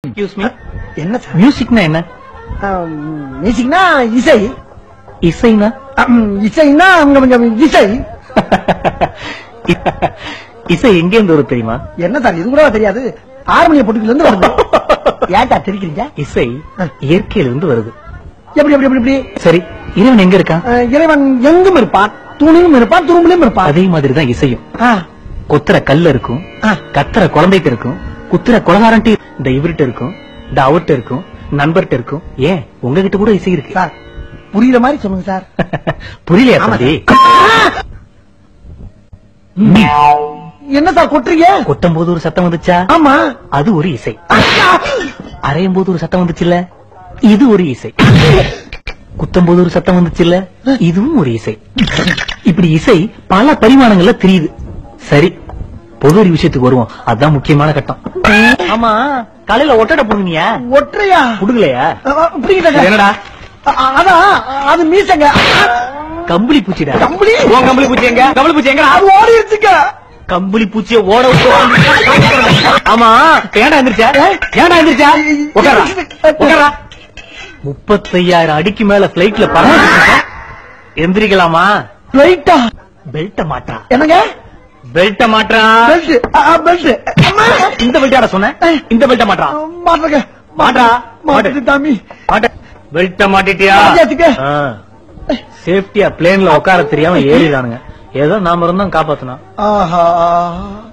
Excuse me என்ன sir மியூசிக்னா என்ன மியூசிக்னா இசை இசைனா அம், இசைன்னா அங்க கொஞ்சம் இசை இசை எங்க இருந்து வருது தெரியுமா என்ன சார் இது கூட தெரியாது ஆறுமணிய பொட்டுக்குல இருந்து வருது ஏன்டா தெரிக்கிறீங்க இசை இயற்கையில இருந்து வருது எப்படி எப்படி எப்படி எப்படி சரி இறைவன் எங்க இருக்கான் அஹ், இறைவன் எங்கும் இருப்பான் தூணிலும் இருப்பான் துரும்பிலும் இருப்பான் அதே மாதிரி தான் இசையும் ஆ, கொத்துற கல்ல இருக்கும் ஆ. கத்துற குழந்தைகிட்ட இருக்கும் குத்துற கொலகாரன்ட்டு இந்த இவர்கிட்ட இருக்கும் இந்த அவர்கிட்ட இருக்கும் நண்பர்கிட்ட இருக்கும் ஏன் உங்ககிட்ட கூட இசை இருக்கு சார் புரியுற மாதிரி சொல்லுங்க சார் புரியலையா ஆமா தம்பி என்ன சார் கொட்டுறீங்க கொட்டும் போது ஒரு சத்தம் வந்துச்சா ஆமா அது ஒரு இசை அரையும் போது ஒரு சத்தம் வந்துச்சுல்ல இது ஒரு இசை குத்தும் போது ஒரு சத்தம் வந்துச்சுல்ல இதுவும் ஒரு இசை இப்படி இசை பல பரிமாணங்கள்ல தெரியுது சரி பொது ஒரு விஷயத்துக்கு வருவோம் அதுதான் முக்கியமான கட்டம் ஆமா காலையில ஒட்டடை புடுங்கியா ஒற்றையா புடுங்கலையா புரியுதாங்க என்னடா அ- அதான் அது மீசங்க கம்பளி பூச்சிடா கம்பளி உன் கம்பளி பூச்சி எங்க கம்பளி பூச்சி எங்க அது ஓடிடுச்சுங்க கம்பளி பூச்சிய ஓட விட்டு ஓடுது. ஆமா ஏன்டா எந்திரிச்சா ஏன்டா எந்திரிச்சா உட்காரா உட்காரா முப்பத்தையாயிரம் அடிக்கு மேல பிளைட்ல பறந்து எந்திரிக்கலாமா ரைட்டா பெல்ட்ட மாட்டா என்னங்க பெல்ட்ட மாட்டா பெல்ட் பெல்ட் அம்மா இந்த பெல்ட்டாட சொன்ன இந்த பெல்ட்ட மாட்டா மாட்டுறங்க மாட்டா. மாட்டு தாமி மாட்ட பெல்ட்ட மாட்டிட்டியா மாட்டியாச்சுங்க. சேஃப்டியா பிளேன்ல உட்கார தெரியாம ஏறிடானுங்க ஏதோ நாம இருந்தோம் காப்பாத்தணும் ஆஹா